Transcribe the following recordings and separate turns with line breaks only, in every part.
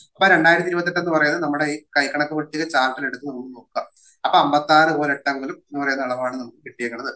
അപ്പൊ രണ്ടായിരത്തി ഇരുപത്തെട്ട് എന്ന് പറയുന്നത് നമ്മുടെ ഈ കൈക്കണക്ക് പട്ടിക ചാർട്ടിൽ എടുത്ത് നമുക്ക് നോക്കാം അപ്പൊ അമ്പത്തി ആറ് പോലെ എട്ടെങ്കിലും എന്ന് പറയുന്ന അളവാണ് നമുക്ക് കിട്ടിയേക്കുന്നത്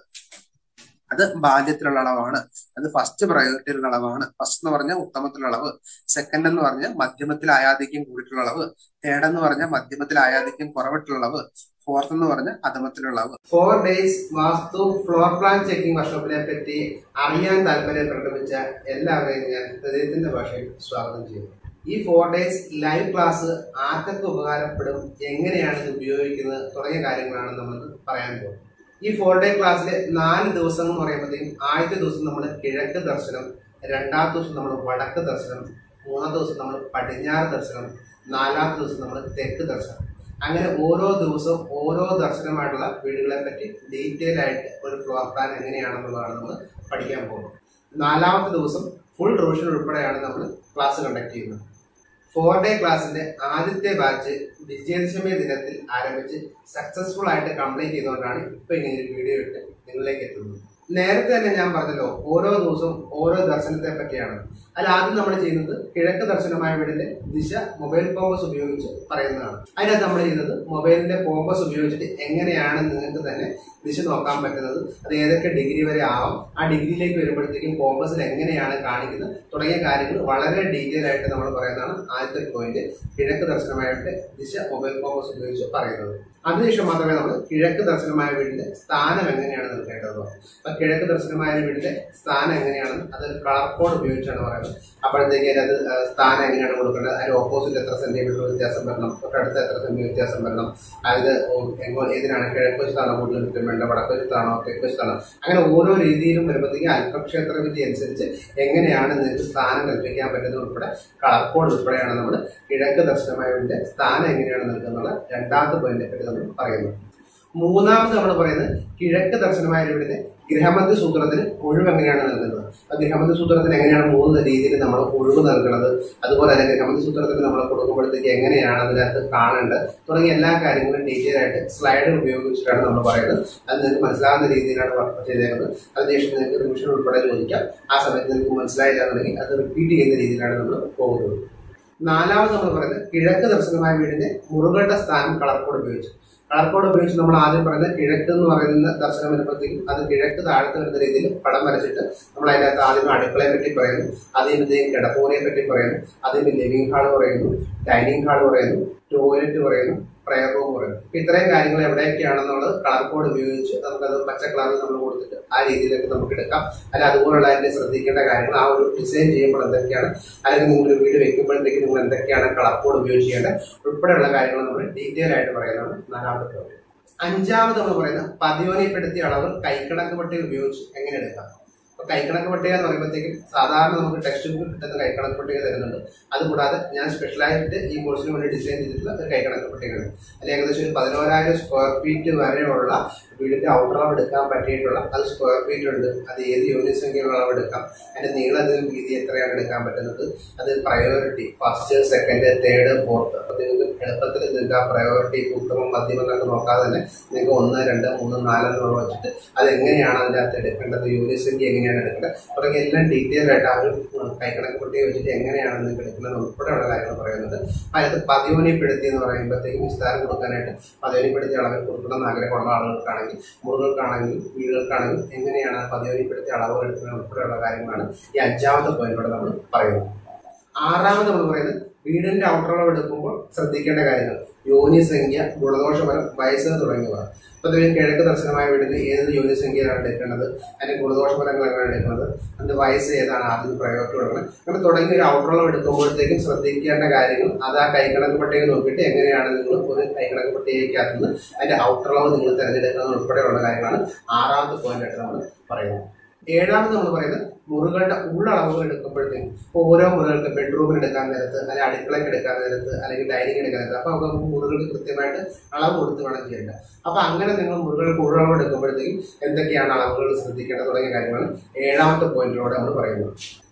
അത് ബാല്യത്തിലുള്ള അളവാണ് അത് ഫസ്റ്റ് പ്രയോറിറ്റിയിലുള്ള അളവാണ് ഫസ്റ്റ് എന്ന് പറഞ്ഞാൽ ഉത്തമത്തിലുള്ള അളവ് സെക്കൻഡ് എന്ന് പറഞ്ഞാൽ മധ്യമത്തിൽ ആയാധിക്യം കൂടിയിട്ടുള്ള അളവ് തേർഡ് എന്ന് പറഞ്ഞാൽ മധ്യമത്തിൽ ആയാധിക്യം കുറവിട്ടുള്ള അളവ് ഫോർത്ത് എന്ന് പറഞ്ഞാൽ അധമത്തിലുള്ള അളവ് four days vastu floor plan checking വർക്ക്ഷോപ്പിനെ പറ്റി അറിയാൻ താല്പര്യം പ്രകടിപ്പിച്ച എല്ലാവരെയും ഞാൻ ഹൃദയത്തിന്റെ ഭാഷയിൽ സ്വാഗതം ചെയ്യുന്നു ഈ ഫോർ ഡേയ്സ് ലൈവ് ക്ലാസ് ആർക്കൊക്കെ ഉപകാരപ്പെടും എങ്ങനെയാണ് ഇത് ഉപയോഗിക്കുന്നത് തുടങ്ങിയ കാര്യങ്ങളാണ് നമ്മൾ പറയാൻ പോകുന്നത് ഈ ഫോർ ഡേ ക്ലാസ്സിലെ നാല് ദിവസം എന്ന് പറയുമ്പോഴത്തേക്കും ആദ്യത്തെ ദിവസം നമ്മൾ കിഴക്ക് ദർശനം രണ്ടാമത്തെ ദിവസം നമ്മൾ വടക്ക് ദർശനം മൂന്നാമത്തെ ദിവസം നമ്മൾ പടിഞ്ഞാറ് ദർശനം നാലാമത്തെ ദിവസം നമ്മൾ തെക്ക് ദർശനം അങ്ങനെ ഓരോ ദിവസവും ഓരോ ദർശനമായിട്ടുള്ള വീടുകളെ പറ്റി ഡീറ്റെയിൽ ആയിട്ട് ഒരു ഫ്ലോർ പ്ലാൻ എങ്ങനെയാണെന്നുള്ളതാണ് നമ്മൾ പഠിക്കാൻ പോകുന്നത് നാലാമത്തെ ദിവസം ഫുൾ റിവിഷൻ ഉൾപ്പെടെയാണ് നമ്മൾ ക്ലാസ് കണ്ടക്ട് ചെയ്യുന്നത് ഫോർ ഡേ ക്ലാസ്സിന്റെ ആദ്യത്തെ ബാച്ച് വിജയദശമി ദിനത്തിൽ ആരംഭിച്ച് സക്സസ്ഫുൾ ആയിട്ട് കംപ്ലീറ്റ് ചെയ്തുകൊണ്ടാണ് ഇപ്പൊ ഇങ്ങനെ ഒരു വീഡിയോ ഇട്ട് നിങ്ങളിലേക്ക് എത്തുന്നത് നേരത്തെ തന്നെ ഞാൻ പറഞ്ഞല്ലോ ഓരോ ദിവസവും ഓരോ ദർശനത്തെ പറ്റിയാണ് അതിൽ ആദ്യം നമ്മൾ ചെയ്യുന്നത് കിഴക്ക് ദർശനമായ വീടിന്റെ ദിശ മൊബൈൽ കോമ്പസ് ഉപയോഗിച്ച് പറയുന്നതാണ് അതിനകത്ത് നമ്മൾ ചെയ്യുന്നത് മൊബൈലിന്റെ കോമ്പസ് ഉപയോഗിച്ചിട്ട് എങ്ങനെയാണ് നിങ്ങൾക്ക് തന്നെ ദിശ നോക്കാൻ പറ്റുന്നത് അത് ഏതൊക്കെ ഡിഗ്രി വരെ ആവാം ആ ഡിഗ്രിയിലേക്ക് വരുമ്പോഴത്തേക്കും കോമ്പസിൽ എങ്ങനെയാണ് കാണിക്കുന്നത് തുടങ്ങിയ കാര്യങ്ങൾ വളരെ ഡീറ്റെയിൽ ആയിട്ട് നമ്മൾ പറയുന്നതാണ് ആദ്യത്തെ പോയിന്റ് കിഴക്ക് ദർശനമായിട്ട് ദിശ മൊബൈൽ കോമ്പസ് ഉപയോഗിച്ച് പറയുന്നത് അതിനുശേഷം മാത്രമേ നമ്മൾ കിഴക്ക് ദർശനമായ വീടിന്റെ സ്ഥാനം എങ്ങനെയാണ് നൽകേണ്ടത് അപ്പൊ കിഴക്ക് ദർശനമായ വീടിന്റെ സ്ഥാനം എങ്ങനെയാണെന്ന് അത് കളർ കോഡ് ഉപയോഗിച്ചാണ് പറയുന്നത് അപ്പോഴത്തേക്ക് അത് സ്ഥാനം എങ്ങനെയാണ് കൊടുക്കേണ്ടത് അതിന് ഓപ്പോസിറ്റ് എത്ര സെന്റിമീറ്റർ വ്യത്യാസം വരണം തൊട്ടടുത്ത് എത്ര സെന്റിമീറ്റർ വ്യത്യാസം വരണം അതായത് എങ്ങോ ഏതിനാണ് കിഴക്ക് വശത്താണോ കൂടുതൽ കിട്ടും വേണ്ട വടക്ക് വശത്താണോ തെക്ക് വശത്താണോ അങ്ങനെ ഓരോ രീതിയിലും വരുമ്പോഴത്തേക്ക് അല്പക്ഷേത്ര വിദ്യ അനുസരിച്ച് എങ്ങനെയാണ് നിങ്ങൾക്ക് സ്ഥാനം കൽപ്പിക്കാൻ പറ്റുന്നത് ഉൾപ്പെടെ കളർ കോഡ് ഉൾപ്പെടെയാണ് നമ്മൾ കിഴക്ക് ദർശനമായതിന്റെ സ്ഥാനം എങ്ങനെയാണ് നൽകുന്നുള്ള രണ്ടാമത്തെ പോയിന്റിനെ പറ്റി നമ്മൾ പറയുന്നത് മൂന്നാമത് നമ്മൾ പറയുന്നത് കിഴക്ക് ദർശനമായ വീടിന്റെ ഗ്രഹമധ്യ സൂത്രത്തിന് ഒഴിവ് എങ്ങനെയാണ് നൽകുന്നത് ആ ഗ്രഹമധ്യ സൂത്രത്തിന് എങ്ങനെയാണ് മൂന്ന് രീതിയിൽ നമ്മൾ ഒഴിവ് നൽകുന്നത് അതുപോലെ തന്നെ ഗ്രഹമധ്യ സൂത്രത്തിന് നമ്മൾ കൊടുക്കുമ്പോഴത്തേക്ക് എങ്ങനെയാണ് അതിനകത്ത് കാണേണ്ടത് തുടങ്ങിയ എല്ലാ കാര്യങ്ങളും ഡീറ്റെയിൽ ആയിട്ട് സ്ലൈഡ് ഉപയോഗിച്ചിട്ടാണ് നമ്മൾ പറയുന്നത് അത് നിങ്ങൾക്ക് മനസ്സിലാവുന്ന രീതിയിലാണ് വർക്ക് ചെയ്തേക്കുന്നത് അതിനുശേഷം നിങ്ങൾക്ക് റിവിഷൻ ഉൾപ്പെടെ ചോദിക്കാം ആ സമയത്ത് നിങ്ങൾക്ക് മനസ്സിലായില്ല എന്നുണ്ടെങ്കിൽ അത് റിപ്പീറ്റ് ചെയ്യുന്ന രീതിയിലാണ് നമ്മൾ പോകുന്നത് നാലാമത് നമ്മൾ പറയുന്നത് കിഴക്ക് ദർശനമായ വീടിന്റെ മുറുകളുടെ സ്ഥാനം കളർ കോഡ് ഉപയോഗിച്ചു കളർ കോഡ് ഉപയോഗിച്ച് നമ്മൾ ആദ്യം പറയുന്നത് കിഴക്ക് എന്ന് പറയുന്ന ദർശനം വരുമ്പോഴത്തേക്കും അത് കിഴക്ക് താഴത്ത് വരുന്ന രീതിയിൽ പടം വരച്ചിട്ട് നമ്മൾ അതിനകത്ത് ആദ്യം അടുക്കളയെ പറ്റി പറയുന്നു അതിന് കിടപ്പൂരയെ പറ്റി പറയുന്നു അതിന് ലിവിംഗ് ഹാൾ പറയുന്നു ഡൈനിങ് ഹാൾ പറയുന്നു ടോയ്ലറ്റ് പറയുന്നു പ്രയർ റൂം പറയുന്നു അപ്പൊ ഇത്രയും കാര്യങ്ങൾ എവിടെയൊക്കെയാണെന്നുള്ളത് കളർ കോഡ് ഉപയോഗിച്ച് നമുക്കത് പച്ച കളറിൽ നമ്മൾ കൊടുത്തിട്ട് ആ രീതിയിലേക്ക് നമുക്ക് എടുക്കാം അല്ല അതുപോലുള്ള അതിന്റെ ശ്രദ്ധിക്കേണ്ട കാര്യങ്ങൾ ആ ഒരു ഡിസൈൻ ചെയ്യുമ്പോൾ എന്തൊക്കെയാണ് അല്ലെങ്കിൽ നിങ്ങൾ ഒരു വീട് വെക്കുമ്പോഴത്തേക്ക് നിങ്ങൾ എന്തൊക്കെയാണ് കളർ കോഡ് ഉപയോഗിക്കേണ്ടത് ഉൾപ്പെടെയുള്ള കാര്യങ്ങൾ നമ്മൾ ഡീറ്റെയിൽ ആയിട്ട് പറയുന്നതാണ് നാലാമത്തെ പോയിന്റ് അഞ്ചാമത് നമ്മൾ പറയുന്നത് പതിവനപ്പെടുത്തിയ അളവ് കൈക്കണക്ക് പട്ടിക ഉപയോഗിച്ച് എങ്ങനെ എടുക്കാം അപ്പൊ കൈക്കണക്ക് പട്ടിക എന്ന് പറയുമ്പോഴത്തേക്കും സാധാരണ നമുക്ക് ടെക്സ്റ്റ് ബുക്ക് കിട്ടുന്ന കൈക്കണക്ക് പട്ടിക തരുന്നുണ്ട് അതുകൂടാതെ ഞാൻ സ്പെഷ്യലായിട്ട് ഈ കോഴ്സിന് വേണ്ടി ഡിസൈൻ ചെയ്തിട്ടുള്ള ഒരു കൈക്കണക്ക് പട്ടികയാണ് അതിൽ ഏകദേശം ഒരു പതിനോരായിരം സ്ക്വയർ ഫീറ്റ് വരെയുള്ള വീടിന്റെ ഔട്ടർ അളവ് എടുക്കാൻ പറ്റിയിട്ടുള്ള അത് സ്ക്വയർ ഫീറ്റ് ഉണ്ട് അത് ഏത് യൂണിറ്റ് സംഖ്യയുള്ള അളവ് എടുക്കാം അതിന്റെ നീളത്തിനും വീതി എത്രയാണ് എടുക്കാൻ പറ്റുന്നത് അത് priority first second third fourth അപ്പൊ നിങ്ങൾക്ക് എളുപ്പത്തിൽ നിങ്ങൾക്ക് ആ പ്രയോറിറ്റി ഉത്തമം മധ്യം എന്നൊക്കെ നോക്കാതെ തന്നെ നിങ്ങൾക്ക് ഒന്ന് രണ്ട് മൂന്ന് നാല് എന്നുള്ള വെച്ചിട്ട് അത് എങ്ങനെയാണ് അതിൻ്റെ അകത്ത് എടുക്കേണ്ടത് യൂണിറ്റ് സംഖ്യ എങ്ങനെയാണ് എടുക്കേണ്ടത് തുടങ്ങിയ എല്ലാം ഡീറ്റെയിൽ ആയിട്ട് ആ ഒരു കൈക്കണക്ക് കുട്ടിയെ വെച്ചിട്ട് എങ്ങനെയാണ് നിങ്ങൾക്ക് എടുക്കുന്നത് ഉൾപ്പെടെയുള്ള കാര്യങ്ങൾ പറയുന്നത് അതിനകത്ത് പതിവനിപ്പെടുത്തി എന്ന് പറയുമ്പോഴത്തേക്കും വിസ്താരം കൊടുക്കാനായിട്ട് പതിവനിപ്പെടുത്തിയ അളവിൽ കൊടുക്കണമെന്ന് ആഗ്രഹമുള്ള ആളുകൾക്കാണെങ്കിൽ മുറികൾക്കാണെങ്കിലും വീടുകൾക്കാണെങ്കിലും എങ്ങനെയാണ് പതിവനിപ്പെടുത്തിയ അളവുകൾ എടുക്കുന്നത് ഉൾപ്പെടെയുള്ള കാര്യങ്ങളാണ് ഈ അഞ്ചാമത്തെ പോയിന്റിലൂടെ നമ്മൾ പറയുന്നത് ആറാമത് നമ്മൾ പറയുന്നത് വീടിന്റെ ഔട്ടറളവ് എടുക്കുമ്പോൾ ശ്രദ്ധിക്കേണ്ട കാര്യങ്ങൾ യോനി സംഖ്യ ഗുണദോഷഫലം വയസ്സ് തുടങ്ങിയവ പൊതുവെ കിഴക്ക് ദർശനമായ വീടിന് ഏത് യോനി സംഖ്യയിലാണ് എടുക്കേണ്ടത് അതിന്റെ ഗുണദോഷഫലങ്ങൾ എങ്ങനെയാണ് എടുക്കുന്നത് അതിന്റെ വയസ്സ് ഏതാണ് ആദ്യം പ്രയോറിറ്റി കൊടുക്കണം അങ്ങനെ തുടങ്ങിയ ഒരു ഔട്ടറളവ് എടുക്കുമ്പോഴത്തേക്കും ശ്രദ്ധിക്കേണ്ട കാര്യങ്ങൾ അത് ആ കൈക്കണക്ക് പട്ടിക നോക്കിയിട്ട് എങ്ങനെയാണ് നിങ്ങൾ ഒരു കൈക്കണക്ക് പട്ടികയ്ക്കകത്തുനിന്ന് അതിന്റെ ഔട്ടറളവ് നിങ്ങൾ തിരഞ്ഞെടുക്കുന്നത് ഉൾപ്പെടെയുള്ള കാര്യങ്ങളാണ് ആറാമത്തെ പോയിന്റ് ആയിട്ട് നമ്മൾ പറയുന്നത് ഏഴാമത് നമ്മൾ പറയുന്നത് മുറികളുടെ ഉള്ളളവുകൾ എടുക്കുമ്പോഴത്തേക്കും ഇപ്പോൾ ഓരോ മുറികൾക്ക് ബെഡ്റൂമിൽ എടുക്കാൻ നേരത്ത് അല്ലെങ്കിൽ അടുക്കളയ്ക്ക് എടുക്കാൻ നേരത്ത് അല്ലെങ്കിൽ ഡൈനിങ് എടുക്കാൻ നേരത്ത് അപ്പോൾ നമുക്ക് മുറികൾക്ക് കൃത്യമായിട്ട് അളവ് കൊടുത്ത് വേണം ചെയ്യേണ്ടത് അപ്പോൾ അങ്ങനെ നിങ്ങൾ മുറികൾക്ക് ഉള്ളളവ് എടുക്കുമ്പോഴത്തേക്കും എന്തൊക്കെയാണ് അളവുകൾ ശ്രദ്ധിക്കേണ്ടത് തുടങ്ങിയ കാര്യങ്ങളാണ് ഏഴാമത്തെ പോയിന്റിലൂടെ നമ്മൾ പറയുന്നത്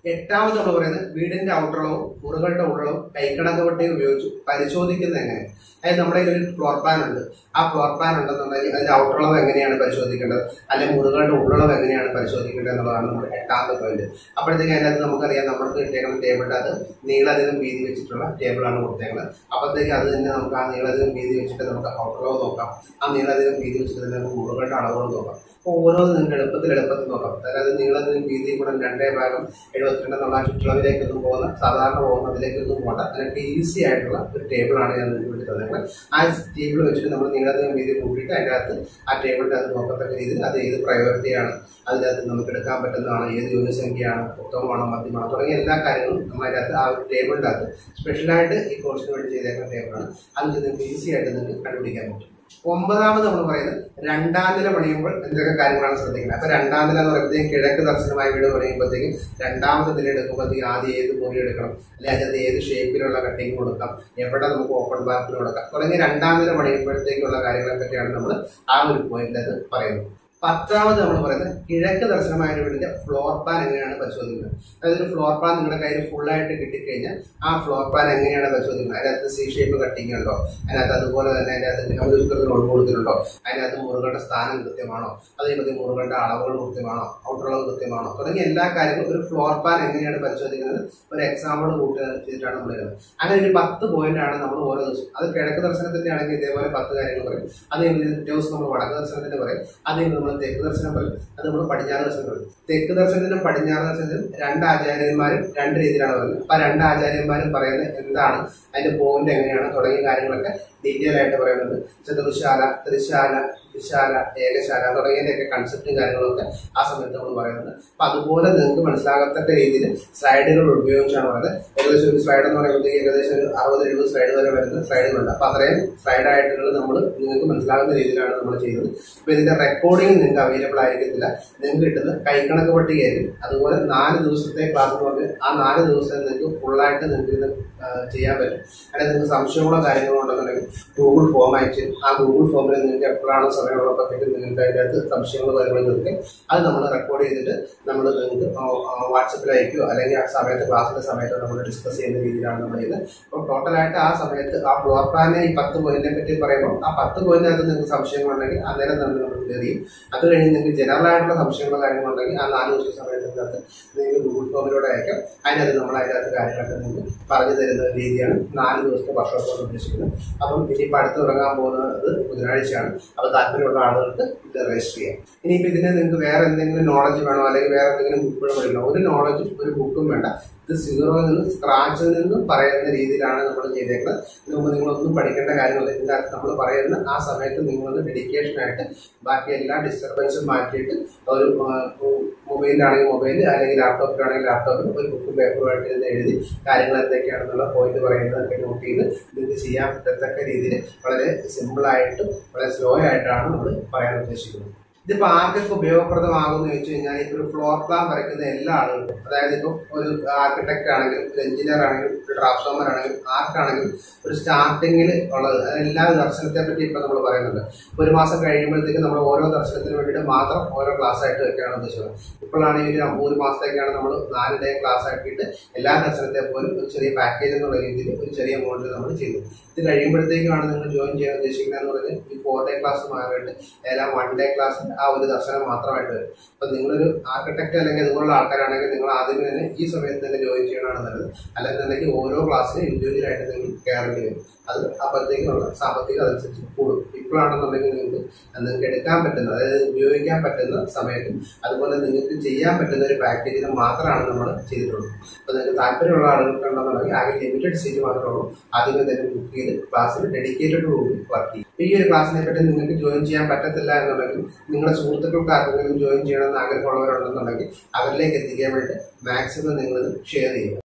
എട്ടാമത് നമ്മൾ പറയുന്നത് വീടിന്റെ ഔട്ടളവും മുറികളുടെ ഉള്ളവും കൈക്കണക്ക് പട്ടിക ഉപയോഗിച്ച് പരിശോധിക്കുന്നത് എങ്ങനെ അതായത് നമ്മുടെ കയ്യിൽ ഒരു ഫ്ലോർ പ്ലാൻ ഉണ്ട് ആ ഫ്ലോർ പ്ലാൻ ഉണ്ടെന്നുണ്ടെങ്കിൽ അതിന്റെ ഔട്ടളവ് എങ്ങനെയാണ് പരിശോധിക്കേണ്ടത് അല്ലെങ്കിൽ മുറികളുടെ ഉള്ളളവ് എങ്ങനെയാണ് പരിശോധിക്കേണ്ടത് എന്നുള്ളതാണ് നമ്മുടെ എട്ടാമത്തെ പോയിന്റ് അപ്പോഴത്തേക്ക് അതിനകത്ത് നമുക്കറിയാം നമ്മൾക്ക് കിട്ടിയേക്കുന്ന ടേബിളിന്റെ അത് നീളധികം വീതി വെച്ചിട്ടുള്ള ടേബിളാണ് കൊടുത്തേക്കുന്നത് അപ്പോഴത്തേക്ക് അത് തന്നെ നമുക്ക് ആ നീളധികം വീതി വെച്ചിട്ട് നമുക്ക് ഔട്ടളവ് നോക്കാം ആ നീളധികം വീതി വെച്ചിട്ട് തന്നെ നമുക്ക് മുറികളുടെ അളവുകൾ നോക്കാം അപ്പോൾ ഓരോന്ന് നിങ്ങൾക്ക് എളുപ്പത്തിൽ എളുപ്പത്തിൽ നോക്കാം അതായത് നീളത്തിനും വീതി കൂടെ രണ്ടേ ഭാഗം എഴുപത്തിരണ്ട് എന്നുള്ള ആ ചുറ്റളവിലേക്കൊന്നും പോകുന്ന സാധാരണ പോകുന്നതിലേക്കൊന്നും പോകണ്ട അതിനൊക്കെ ഈസി ആയിട്ടുള്ള ഒരു ടേബിളാണ് ഞാൻ നിങ്ങൾക്ക് വേണ്ടി തന്നത് ആ ടേബിൾ വെച്ചിട്ട് നമ്മൾ നീളത്തിനും വീതി കൂട്ടിയിട്ട് അതിൻ്റെ അകത്ത് ആ ടേബിളിൻ്റെ അകത്ത് നോക്കത്തക്ക രീതിയിൽ അത് ഏത് പ്രയോറിറ്റിയാണ് അതിനകത്ത് നമുക്ക് എടുക്കാൻ പറ്റുന്നതാണ് ഏത് യൂണിസംഖ്യയാണ് ഉത്തമമാണോ മധ്യമാണോ തുടങ്ങിയ എല്ലാ കാര്യങ്ങളും നമ്മൾ അതിനകത്ത് ആ ഒരു ടേബിളിൻ്റെ അകത്ത് സ്പെഷ്യലായിട്ട് ഈ കോഴ്സിന് വേണ്ടി ചെയ്തേക്കുന്ന ടേബിളാണ് അത് നിങ്ങൾക്ക് ഈസി ആയിട്ട് നിങ്ങൾക്ക് കണ്ടുപിടിക്കാൻ പറ്റും ഒമ്പതാമത് നമ്മൾ പറയുന്നത് രണ്ടാം നില പണിയുമ്പോൾ എന്തൊക്കെ കാര്യങ്ങളാണ് ശ്രദ്ധിക്കുന്നത് അപ്പൊ രണ്ടാം നില എന്ന് പറയുമ്പോഴത്തേക്കും കിഴക്ക് ദർശനമായ വീട് പണിയുമ്പോഴത്തേക്കും രണ്ടാമത് നില എടുക്കുമ്പോഴത്തേക്കും ആദ്യം ഏത് മുറി എടുക്കണം അല്ലെങ്കിൽ അതിനകത്ത് ഏത് ഷേപ്പിലുള്ള കട്ടിങ് കൊടുക്കാം എവിടെ നമുക്ക് ഓപ്പൺ ബാർക്കിൽ കൊടുക്കാം തുടങ്ങി രണ്ടാം നില പണിയുമ്പോഴത്തേക്കുള്ള കാര്യങ്ങളെ പറ്റിയാണ് നമ്മൾ ആ ഒരു പോയിന്റിൽ പറയുന്നത് പത്താമത് നമ്മൾ പറയുന്നത് കിഴക്ക് ദർശനമായ ഒരു വീടിന്റെ ഫ്ലോർ പ്ലാൻ എങ്ങനെയാണ് പരിശോധിക്കുന്നത് അതായത് ഒരു ഫ്ലോർ പ്ലാൻ നിങ്ങളുടെ കയ്യിൽ ഫുള്ളായിട്ട് കിട്ടിക്കഴിഞ്ഞാൽ ആ ഫ്ലോർ പ്ലാൻ എങ്ങനെയാണ് പരിശോധിക്കുന്നത് അതിനകത്ത് സി ഷേപ്പ് കട്ടിങ് ഉണ്ടോ അതിനകത്ത് അതുപോലെ തന്നെ അതിനകത്ത് അവരുത്തത്തിൽ ഉൾപ്പെടുത്തിയിട്ടുണ്ടോ അതിനകത്ത് മുറുകളുടെ സ്ഥാനം കൃത്യമാണോ അതേപോലെ മുറുകളുടെ അളവുകൾ കൃത്യമാണോ ഔട്ടർ അളവ് കൃത്യമാണോ തുടങ്ങിയ എല്ലാ കാര്യങ്ങളും ഒരു ഫ്ലോർ പ്ലാൻ എങ്ങനെയാണ് പരിശോധിക്കുന്നത് ഒരു എക്സാമ്പിൾ കൂട്ടി ചെയ്തിട്ടാണ് നമ്മൾ എഴുതുന്നത് അങ്ങനെ ഒരു പത്ത് പോയിന്റ് ആണ് നമ്മൾ ഓരോ ദിവസം അത് കിഴക്ക് ദർശനത്തിന്റെ ആണെങ്കിൽ ഇതേപോലെ പത്ത് കാര്യങ്ങൾ പറയും അതേപോലെ പിറ്റേ ദിവസം നമ്മൾ വടക്ക് ദർശനത്തിന്റെ പറയും അതേപോലെ നമ്മൾ തെക്ക് ദർശനം പറയും അത് നമ്മൾ പടിഞ്ഞാറ് ദർശനം പറയും തെക്ക് ദർശനത്തിനും പടിഞ്ഞാറ് ദർശനത്തിനും രണ്ട് ആചാര്യന്മാരും രണ്ട് രീതിയിലാണ് പറയുന്നത് അപ്പൊ രണ്ട് ആചാര്യന്മാരും പറയുന്നത് എന്താണ് അതിന്റെ പോയിന്റ് എങ്ങനെയാണ് തുടങ്ങിയ കാര്യങ്ങളൊക്കെ ഡീറ്റെയിൽ ആയിട്ട് പറയുന്നത് ചതുർശാല ത്രിശാല വിശാല ഏകശാല തുടങ്ങിയതിന്റെയൊക്കെ കൺസെപ്റ്റും കാര്യങ്ങളൊക്കെ ആ സമയത്ത് നമ്മൾ പറയുന്നത് അപ്പൊ അതുപോലെ നിങ്ങൾക്ക് മനസ്സിലാകത്തക്ക രീതിയിൽ സ്ലൈഡുകൾ ഉപയോഗിച്ചാണ് പറയുന്നത് ഏകദേശം ഒരു സ്ലൈഡ് എന്ന് പറയുമ്പോഴത്തേക്ക് ഏകദേശം ഒരു അറുപത് എഴുപത് സ്ലൈഡ് വരെ വരുന്ന സ്ലൈഡുകളുണ്ട് അപ്പൊ അത്രയും സ്ലൈഡ് ആയിട്ടുകൾ നമ്മൾ നിങ്ങൾക്ക് മനസ്സിലാകുന്ന രീതിയിലാണ് നമ്മൾ ചെയ്യുന്നത് അപ്പൊ ഇതിന്റെ റെക്കോർഡിംഗ് നിങ്ങൾക്ക് അവൈലബിൾ ആയിരിക്കത്തില്ല നിങ്ങൾക്ക് കിട്ടുന്ന കൈക്കണക്ക് പട്ടികയായിരിക്കും അതുപോലെ നാല് ദിവസത്തെ ക്ലാസ് എന്ന് പറഞ്ഞ് ആ നാല് ദിവസം നിങ്ങൾക്ക് ഫുള്ളായിട്ട് നിങ്ങൾക്ക് ഇത് ആ, ചെയ്യാൻ പറ്റും അല്ലെങ്കിൽ നിങ്ങൾക്ക് സംശയങ്ങളോ കാര്യങ്ങളോ ഉണ്ടെന്നുണ്ടെങ്കിൽ ഗൂഗിൾ ഫോം അയച്ച് ആ ഗൂഗിൾ ഫോമിൽ നിങ്ങൾക്ക് എപ്പോഴാണ് സമയമുള്ളപ്പോഴത്തേക്ക് നിങ്ങൾക്ക് അതിൻ്റെ അകത്ത് സംശയങ്ങളോ കാര്യങ്ങളോ നിങ്ങൾക്ക് അത് നമ്മൾ റെക്കോർഡ് ചെയ്തിട്ട് നമ്മൾ നിങ്ങൾക്ക് വാട്സപ്പിൽ അയക്കുകയോ അല്ലെങ്കിൽ ആ സമയത്ത് ക്ലാസ്സിന്റെ സമയത്ത് നമ്മൾ ഡിസ്കസ് ചെയ്യുന്ന രീതിയിലാണ് നമ്മൾ ചെയ്യുന്നത് അപ്പോൾ ടോട്ടലായിട്ട് ആ സമയത്ത് ആ ഫ്ലോർ പ്ലാനെ ഈ പത്ത് പോയിന്റിനെ പറ്റി പറയുമ്പോൾ ആ പത്ത് പോയിന്റിനകത്ത് നിങ്ങൾക്ക് സംശയങ്ങളുണ്ടെങ്കിൽ അന്നേരം തന്നെ നമ്മൾ ക്ലിയർ ചെയ്യും അത് കഴിഞ്ഞ് നിങ്ങൾക്ക് ജനറൽ ആയിട്ടുള്ള സംശയങ്ങളോ കാര്യങ്ങളുണ്ടെങ്കിൽ ആ നാല് ദിവസ സമയത്തിനകത്ത് നിങ്ങൾക്ക് ഗൂഗിൾ ഫോമിലൂടെ അയക്കാം അതിനകത്ത് നമ്മൾ അതിനകത്ത് കാര്യങ്ങളൊക്കെ നിങ്ങൾക്ക് പറഞ്ഞു തരുന്ന രീതിയാണ് നാല് ദിവസത്തെ വർഷോപ്പ് കൊണ്ട് ഉദ്ദേശിക്കുന്നത് അപ്പം ഇനിയിപ്പോൾ അടുത്ത് തുടങ്ങാൻ പോകുന്നത് ബുധനാഴ്ചയാണ് അപ്പോൾ താല്പര്യമുള്ള ആളുകൾക്ക് ഇത് രജിസ്റ്റർ ചെയ്യാം ഇനിയിപ്പോൾ ഇതിന് നിങ്ങൾക്ക് വേറെ എന്തെങ്കിലും നോളജ് വേണോ അല്ലെങ്കിൽ വേറെ എന്തെങ്കിലും ബുക്കുകൾ പഠിക്കണോ ഒരു നോളജും ഒരു ബുക്കും വേണ്ട ഇത് സീറോയിൽ നിന്ന് സ്ക്രാച്ചിൽ നിന്ന് പറയുന്ന രീതിയിലാണ് നമ്മൾ ചെയ്തേക്കുന്നത് ഇതിന് മുമ്പ് നിങ്ങളൊന്നും പഠിക്കേണ്ട കാര്യമില്ല ഇതിൻ്റെ അകത്ത് നമ്മൾ പറയുന്ന ആ സമയത്ത് നിങ്ങളൊന്ന് ഡെഡിക്കേഷൻ ആയിട്ട് ബാക്കി എല്ലാ ഡിസ്റ്റർബൻസും മാറ്റിയിട്ട് ഒരു മൊബൈലിലാണെങ്കിൽ മൊബൈൽ അല്ലെങ്കിൽ ലാപ്ടോപ്പിലാണെങ്കിൽ ലാപ്ടോപ്പിൽ ഒരു ബുക്കും പേപ്പറുമായിട്ട് ഇരുന്ന് എഴുതി കാര്യങ്ങൾ എന്തൊക്കെയാണെന്നുള്ള പോയിന്റ് പറയുന്നതൊക്കെ നോട്ട് ചെയ്ത് നിങ്ങൾക്ക് ചെയ്യാൻ പറ്റത്തക്ക രീതിയിൽ വളരെ സിമ്പിളായിട്ടും വളരെ സ്ലോ ആയിട്ടാണ് നമ്മൾ പറയാൻ ഉദ്ദേശിക്കുന്നത് ഇതിപ്പോ ആർക്കൊക്കെ ഉപയോഗപ്രദമാകുമെന്ന് ചോദിച്ചു കഴിഞ്ഞാൽ ഇപ്പൊ ഒരു ഫ്ലോർ പ്ലാൻ വരയ്ക്കുന്ന എല്ലാ ആളുകൾക്കും അതായത് ഇപ്പൊ ഒരു ആർക്കിടെക്ട് ആണെങ്കിലും ഒരു എഞ്ചിനീയർ ആണെങ്കിലും ഒരു ട്രാൻസ്ഫോമർ ആണെങ്കിലും ആർക്കാണെങ്കിലും ഒരു സ്റ്റാർട്ടിങ്ങിൽ ഉള്ളത് അത് എല്ലാ ദർശനത്തെ പറ്റി ഇപ്പൊ നമ്മൾ പറയുന്നുണ്ട് ഒരു മാസം കഴിയുമ്പോഴത്തേക്ക് നമ്മൾ ഓരോ ദർശനത്തിന് വേണ്ടിയിട്ട് മാത്രം ഓരോ ക്ലാസ് ആയിട്ട് വെക്കാണ് ഉദ്ദേശിച്ചത് ഇപ്പോഴാണെങ്കിൽ ഒരു മൂന്ന് മാസത്തേക്കാണ് നമ്മൾ നാല് ഡേ ക്ലാസ് ആക്കിയിട്ട് എല്ലാ ദർശനത്തെ പോലും ഒരു ചെറിയ പാക്കേജ് എന്നുള്ള രീതിയിൽ ഒരു ചെറിയ എമൗണ്ടിൽ നമ്മൾ ചെയ്തു ഇത് കഴിയുമ്പോഴത്തേക്കാണ് നിങ്ങൾ ജോയിൻ ചെയ്യാൻ ഉദ്ദേശിക്കുന്നത് എന്ന് പറഞ്ഞാൽ ഈ ഫോർ ഡേ ക്ലാസ് മാറിയിട്ട് എല്ലാം വൺ ഡേ ക്ലാസ് ആ ഒരു ദർശനം മാത്രമായിട്ട് വരും അപ്പൊ നിങ്ങളൊരു ആർക്കിടെക്ട് അല്ലെങ്കിൽ അതുപോലുള്ള ആൾക്കാരാണെങ്കിൽ നിങ്ങൾ ആദ്യമേ തന്നെ ഈ സമയത്ത് തന്നെ ജോയിൻ ചെയ്യണമാണ് നല്ലത് അല്ലെന്നുണ്ടെങ്കിൽ ഓരോ ക്ലാസ്സിനും ഇൻഡിവിജ്വൽ ആയിട്ട് നിങ്ങൾ കയറേണ്ടി വരും അത് അപ്പോഴത്തേക്കുള്ള സാമ്പത്തികം അതനുസരിച്ച് കൂടും ഇപ്പോഴാണെന്നുണ്ടെങ്കിൽ നിങ്ങൾക്ക് നിങ്ങൾക്ക് എടുക്കാൻ പറ്റുന്ന അതായത് ഉപയോഗിക്കാൻ പറ്റുന്ന സമയത്തും അതുപോലെ നിങ്ങൾക്ക് ചെയ്യാൻ പറ്റുന്ന ഒരു പാക്കേജിന് മാത്രമാണ് നമ്മൾ ചെയ്തിട്ടുള്ളത് അപ്പോൾ നിങ്ങൾക്ക് താല്പര്യമുള്ള ആളുകൾക്കുണ്ടെന്നുണ്ടെങ്കിൽ ആകെ ലിമിറ്റഡ് സീറ്റ് മാത്രമേ ഉള്ളൂ ആദ്യമേ തന്നെ ബുക്ക് ചെയ്ത് ക്ലാസ്സിൽ ഡെഡിക്കേറ്റഡ് കൂടി വർക്ക് ചെയ്യും ഈ ഒരു ക്ലാസ്സിനെ പറ്റി നിങ്ങൾക്ക് ജോയിൻ ചെയ്യാൻ പറ്റത്തില്ല എന്നുണ്ടെങ്കിൽ നിങ്ങളുടെ സുഹൃത്തുക്കൾക്ക് ആർക്കെങ്കിലും ജോയിൻ ചെയ്യണമെന്ന് ആഗ്രഹമുള്ളവരുണ്ടെന്നുണ്ടെങ്കിൽ അവരിലേക്ക് എത്തിക്കാൻ വേണ്ടി മാക്സിമം നിങ്ങൾ ഷെയർ ചെയ്യുക